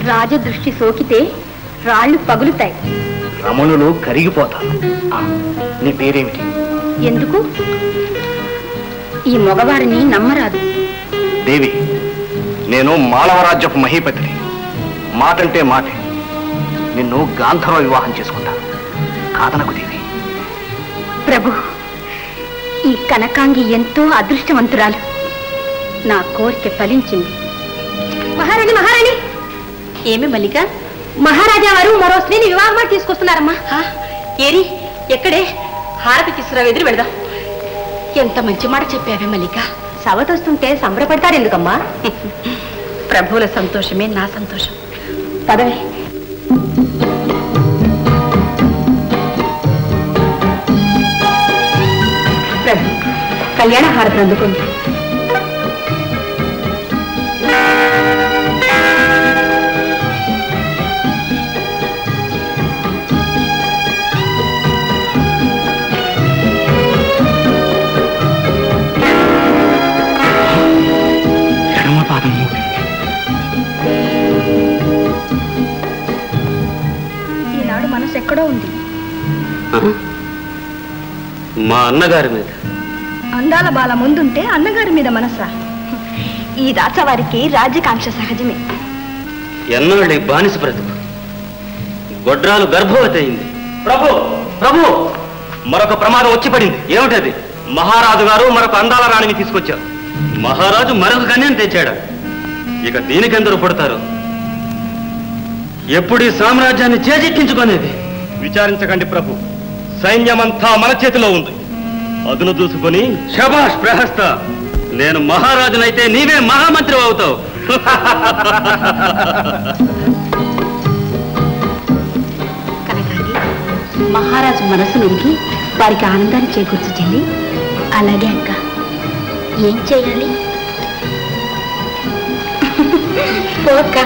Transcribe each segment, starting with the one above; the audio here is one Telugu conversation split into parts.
రాజదృష్టి సోకితే రాళ్ళు పగులుతాయి రమణులు కరిగిపోతారు ఆ, నీ పేరేమిటి ఎందుకు ఈ మగవారిని నమ్మరాదు దేవి నేను మానవరాజ్యపు మహీపతిని మాటంటే మాటే నిన్ను గాంధర్వ వివాహం చేసుకుంటాను కాదనకు దేవి ప్రభు ఈ కనకాంగి ఎంతో అదృష్టవంతురాలు నా కోరిక ఫలించింది మహారాణి మహారాణి ఏమి మల్లిక మహారాజా వారు మరో స్త్రీని వివాహం తీసుకొస్తున్నారమ్మా ఏరి ఎక్కడే హారతి తీసుకురా ఎదురు వెళదాం ఎంత మంచి మాట చెప్పావే మల్లిక సవతొస్తుంటే సంబరపడతారు ఎందుకమ్మా ప్రభువుల సంతోషమే నా సంతోషం పదవే ప్రభు కళ్యాణ హారతి అందుకోండి ఎడమ పాదం మూడు ఈనాడు మనసు ఎక్కడో ఉంది మా అన్నగారి మీద అందాల బాల ముందుంటే అన్నగారి మీద మనసా ఈ రాచవారికి రాజ్యకాంక్ష సహజమే ఎన్నాళ్ళి బానిస బ్రతుకు గొడ్రాలు గర్భవతి అయింది ప్రభు ప్రభు మరొక ప్రమాదం వచ్చి పడింది ఏమిటది మహారాజు గారు మరొక అందాల రాణిని తీసుకొచ్చారు మహారాజు మరొక కన్యను తెచ్చాడా ఇక దీనికెందరు పుడతారు ఎప్పుడు ఈ సామ్రాజ్యాన్ని చేజెక్కించుకునేది విచారించకండి ప్రభు సైన్యమంతా మన చేతిలో ఉంది అదును చూసుకొని శబాష్ ప్రహస్త నేను మహారాజునైతే నీవే మహామంత్రి అవుతావు కనకాంగి మహారాజు మనసు మెరిగి వారికి ఆనందాన్ని చేకూర్చు చెల్లి అలాగే అక్క ఏం చేయాలి పోక్క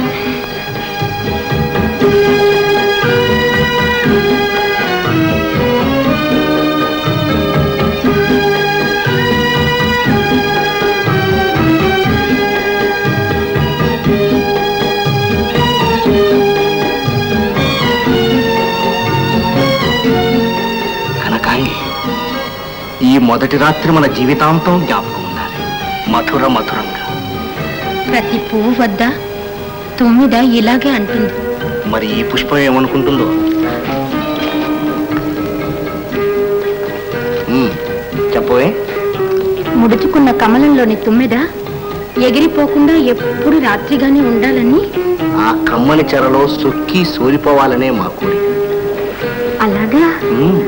కనకాంగి ఈ మొదటి రాత్రి మన జీవితాంతం జ్ఞాపకం ఉండాలి మధుర మధురంగా ప్రతి పువ్వు వద్ద తొమ్మిద ఇలాగే అంటుంది మరి ఈ పుష్పం ఏమనుకుంటుందో ఉమ్, చెప్పవే ముడుచుకున్న కమలంలోని తుమ్మెద ఎగిరిపోకుండా ఎప్పుడు రాత్రిగానే ఉండాలని ఆ కమ్మని చెరలో సొక్కి సోలిపోవాలనే మా కోరిక అలాగా ఉమ్.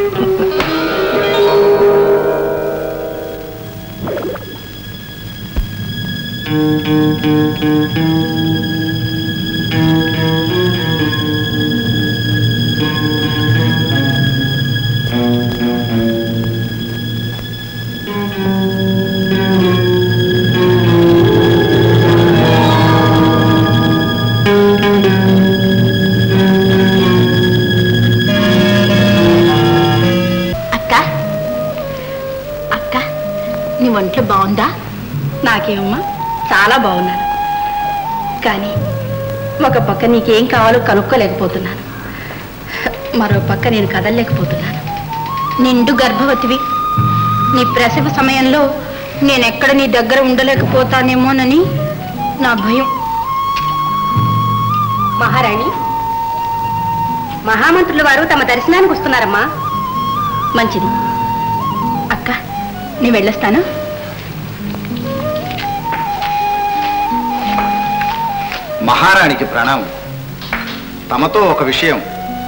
అక్క అక్క నీ ఒంట్లో బాగుందా నాకేమమ్మా చాలా బాగున్నాను కానీ ఒక పక్క నీకేం కావాలో కనుక్కోలేకపోతున్నాను మరో పక్క నేను కదలలేకపోతున్నాను నిండు గర్భవతివి నీ ప్రసవ సమయంలో నేనెక్కడ నీ దగ్గర ఉండలేకపోతానేమోనని నా భయం మహారాణి మహామంత్రుల వారు తమ దర్శనానికి వస్తున్నారమ్మా మంచిది అక్క నేను వెళ్ళొస్తాను మహారాణికి ప్రణామం తమతో ఒక విషయం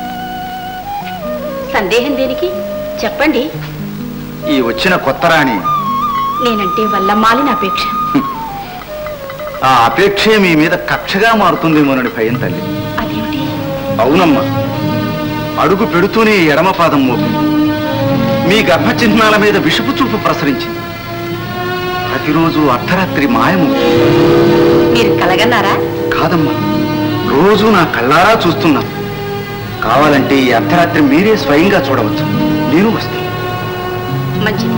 సందేహం దేనికి చెప్పండి ఈ వచ్చిన కొత్త రాణి నేనంటే వల్ల మాలిన అపేక్ష ఆ అపేక్షే మీ మీద కక్షగా మారుతుందేమోనని భయం తల్లి అదేమిటి అవునమ్మా అడుగు పెడుతూనే ఎడమ పాదం మోపింది మీ గర్భ చిహ్నాల మీద విషపు చూపు ప్రసరించింది ప్రతిరోజు అర్ధరాత్రి మాయము మీరు కలగన్నారా కాదమ్మా రోజు నా కళ్ళారా చూస్తున్నా కావాలంటే ఈ అర్ధరాత్రి మీరే స్వయంగా చూడవచ్చు నేను వస్తాను మంచిది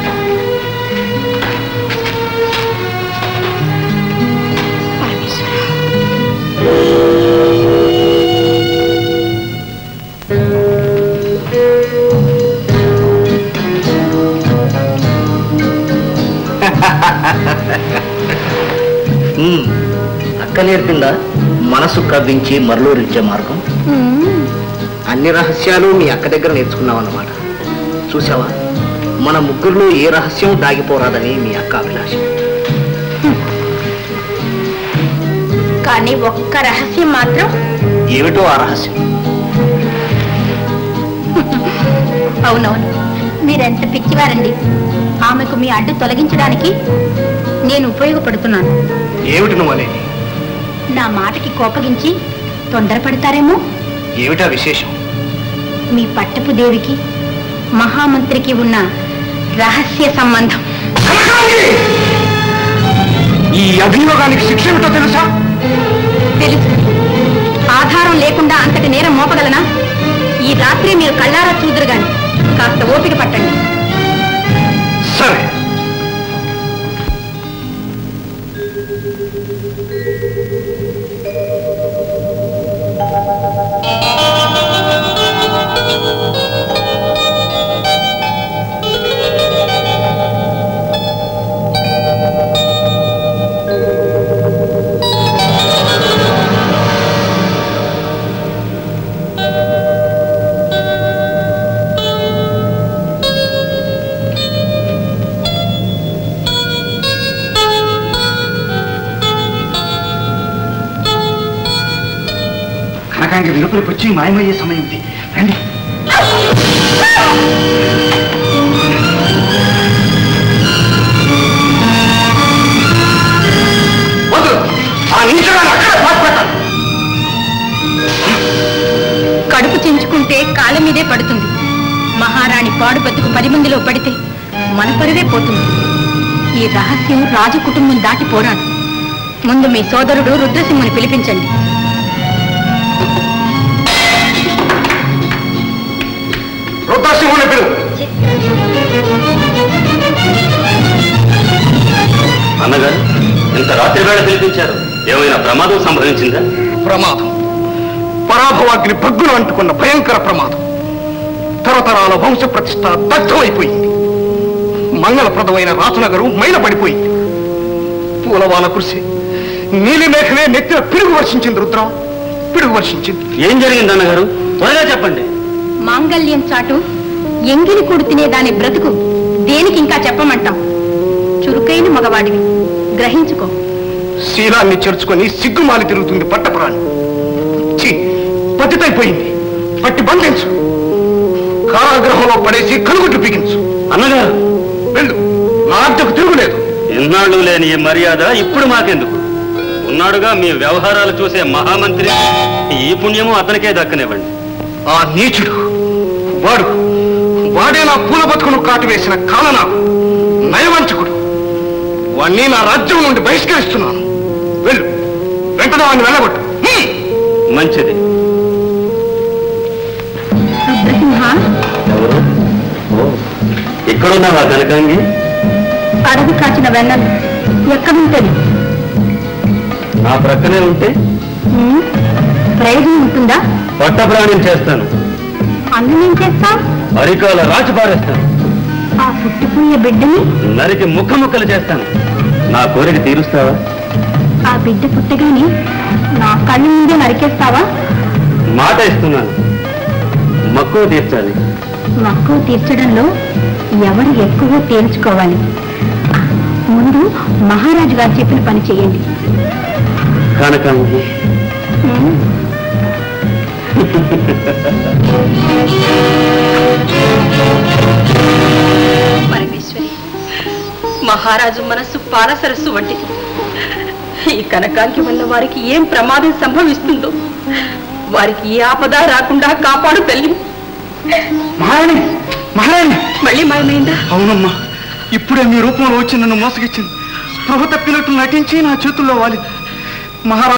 పరమేశ్వర అక్క నేర్పిందా మనసు కవ్వించి మరలూరించే మార్గం అన్ని రహస్యాలు మీ అక్క దగ్గర నేర్చుకున్నావు అన్నమాట చూసావా మన ముగ్గురులో ఏ రహస్యం దాగిపోరాదని మీ అక్క అభిలాష కానీ ఒక్క రహస్యం మాత్రం ఏమిటో ఆ రహస్యం అవునవును మీరెంత పిచ్చివారండి ఆమెకు మీ అడ్డు తొలగించడానికి నేను ఉపయోగపడుతున్నాను ఏమిటి నువ్వు అనేది నా మాటకి కోపగించి తొందరపడతారేమో ఏమిటా విశేషం మీ పట్టపు దేవికి మహామంత్రికి ఉన్న రహస్య సంబంధం ఈ అభియోగానికి శిక్ష ఏమిటో తెలుసా తెలుసు ఆధారం లేకుండా అంతటి నేరం మోపగలనా ఈ రాత్రి మీరు కళ్ళారా చూదురు గాని కాస్త ఓపిక పట్టండి సరే కనకాంగ వెలుపలికి వచ్చి మాయమయ్యే సమయం ఇది రండి వద్దు ఆ నీచగాన్ని అక్కడే పాతిపెట్టాలి. కడుపు చించుకుంటే కాళ్ళ మీదే పడుతుంది మహారాణి పాడు బతుకు పది మందిలో పడితే మన పరువే పోతుంది ఈ రహస్యం రాజు కుటుంబం దాటి పోరాదు ముందు మీ సోదరుడు రుద్రసింహని పిలిపించండి రుద్రసింహుని పిలువు అన్నగారు ఇంత రాత్రి వేళ పిలిపించారు ఏమైనా ప్రమాదం సంభవించిందా ప్రమాదం పరాభవాగ్ని భగ్గులు అంటుకున్న భయంకర ప్రమాదం తరతరాల వంశ ప్రతిష్ట దగ్ధమైపోయింది మంగళప్రదమైన రాసునగరు మైలపడిపోయింది పూలవాన కురిసి నీలి మేఘమే నెత్తిన పిడుగు వర్షించింది రుద్ర పిడుగు వర్షించింది ఏం జరిగింది అన్నగారు త్వరగా చెప్పండి మాంగల్యం చాటు ఎంగిలి కూడు తినే దాని బ్రతుకు దేనికి ఇంకా చెప్పమంటాం చురుకైన మగవాడివి గ్రహించుకో శీలాన్ని చేర్చుకొని సిగ్గుమాలి తిరుగుతుంది పట్టపురాణి ఛీ, పతితైపోయింది పట్టి బంధించు కారాగృహంలో పడేసి కనుగుడ్లు బిగించు అన్నగారు వెళ్ళు నా అద్దెకు తిరుగులేదు ఎన్నాళ్ళు లేని ఈ మర్యాద ఇప్పుడు మాకెందుకు ఉన్నాడుగా మీ వ్యవహారాలు చూసే మహామంత్రి ఈ పుణ్యము అతనికే దక్కనివ్వండి ఆ నీచుడు వాడు వాడే నా పూల బతుకును కాటువేసిన కాలనాకు నయవంచకుడు వాణ్ణి నా రాజ్యం నుండి బహిష్కరిస్తున్నాను వెళ్ళు వెంటనే వాడిని వెళ్ళగొట్టు హ్మ్. మంచిది రుద్రసింహ ఎవరు ఓ, ఇక్కడున్నావా కనకాంగి అడవి కాచిన వెన్నను ఎక్కడుంటుంది నా ప్రక్కనే ఉంటే ఉమ్, ప్రయోజనం ఉంటుందా పట్టప్రాణం చేస్తాను అన్నం ఏం చేస్తావు అరికాల రాచి పారేస్తాను ఆ పుట్టిపోయే బిడ్డని నరికి ముక్క ముక్కలు చేస్తాను నా కోరిక తీరుస్తావా ఆ బిడ్డ పుట్టగానే నా కళ్ళ ముందే నరికేస్తావా మాట ఇస్తున్నాను మక్కువ తీర్చాలి మక్కువ తీర్చడంలో ఎవరు ఎక్కువ తేల్చుకోవాలి ముందు మహారాజు గారు చెప్పిన పని చేయండి కనకాంగి ఉమ్. పరమేశ్వరి మహారాజు మనస్సు పాలసరస్సు వంటిది ఈ కనకాంకి వల్ల వారికి ఏం ప్రమాదం సంభవిస్తుందో వారికి ఏ ఆపద రాకుండా కాపాడు తల్లి మహారాణి మహారాణి మళ్ళీ మాయమైందా అవునమ్మా ఇప్పుడే మీ రూపంలో వచ్చి నన్ను మోసగిచ్చింది ప్రభు తప్పినట్టు నటించి నా చేతుల్లో వాలి మహారాణి